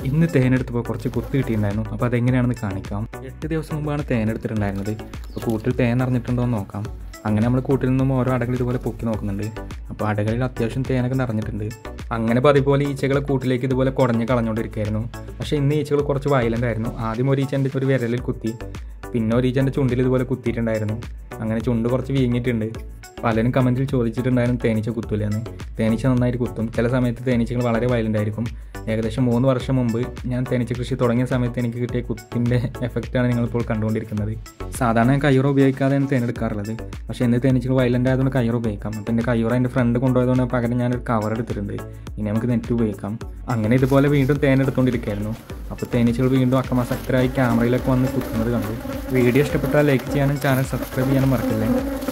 ഇന്ന് തേനെടുത്തപ്പോൾ കുറച്ച് കുത്ത് കിട്ടിയിട്ടുണ്ടായിരുന്നു അപ്പോൾ അതെങ്ങനെയാണെന്ന് കാണിക്കാം എട്ട് ദിവസം മുമ്പാണ് തേനെടുത്തിട്ടുണ്ടായിരുന്നത് അപ്പോൾ കൂട്ടിൽ തേൻ നിറഞ്ഞിട്ടുണ്ടോ എന്ന് നോക്കാം അങ്ങനെ നമ്മൾ കൂട്ടിൽ നിന്നും ഓരോ അടകൾ ഇതുപോലെ പൊക്കി നോക്കുന്നുണ്ട് അപ്പോൾ അടകളിൽ അത്യാവശ്യം തേനൊക്കെ നിറഞ്ഞിട്ടുണ്ട് അങ്ങനെ പതിപോലെ ഈച്ചകളെ കൂട്ടിലേക്ക് ഇതുപോലെ കുടഞ്ഞ് കളഞ്ഞുകൊണ്ടിരിക്കുകയായിരുന്നു പക്ഷേ ഇന്ന് ഈച്ചകൾ കുറച്ച് വയലൻ്റ് ആയിരുന്നു ആദ്യം ഒരു ഈച്ച എൻ്റെ ഒരു വിരലിൽ കുത്തി പിന്നെ ഒരു ഈച്ച എൻ്റെ ചുണ്ടിൽ ഇതുപോലെ കുത്തിയിട്ടുണ്ടായിരുന്നു അങ്ങനെ ചുണ്ട് കുറച്ച് വീങ്ങിയിട്ടുണ്ട് പലരും കമൻറ്റിൽ ചോദിച്ചിട്ടുണ്ടായിരുന്നു തേനീച്ച കുത്തൂലെന്ന് തേനീച്ച നന്നായിട്ട് കുത്തും ചില സമയത്ത് തേനീച്ചകൾ വളരെ വയലൻ്റ് ആയിരിക്കും ഏകദേശം മൂന്ന് വർഷം മുമ്പ് ഞാൻ തേനീച്ച കൃഷി തുടങ്ങിയ സമയത്ത് എനിക്ക് കിട്ടിയ കുത്തിൻ്റെ എഫക്റ്റാണ് നിങ്ങളിപ്പോൾ കണ്ടുകൊണ്ടിരിക്കുന്നത് സാധാരണ ഞാൻ കയ്യൂറ ഉപയോഗിക്കാതെയാണ് തേനെടുക്കാറുള്ളത് പക്ഷേ ഇന്ന് തേനീച്ചകൾ വയലൻ്റ് ആയതുകൊണ്ട് കയ്യൂറ ഉപയോഗിക്കാം അപ്പോൾ എൻ്റെ കയ്യൂറ എൻ്റെ ഫ്രണ്ട് കൊണ്ടുപോയതുകൊണ്ട് പകരം ഞാനൊരു കവർ എടുത്തിട്ടുണ്ട് ഇനി നമുക്ക് നെറ്റ് ഉപയോഗിക്കാം അങ്ങനെ ഇതുപോലെ വീണ്ടും തേനെടുത്തുകൊണ്ടിരിക്കുകയായിരുന്നു അപ്പോൾ തേനീച്ചകൾ വീണ്ടും അക്രമാസക്തരായി ക്യാമറയിലൊക്കെ വന്ന് കുത്തുന്നത് കണ്ടു വീഡിയോ ഇഷ്ടപ്പെട്ടാൽ ലൈക്ക് ചെയ്യാനും ചാനൽ സബ്സ്ക്രൈബ് ചെയ്യാനും മറക്കില്ലേ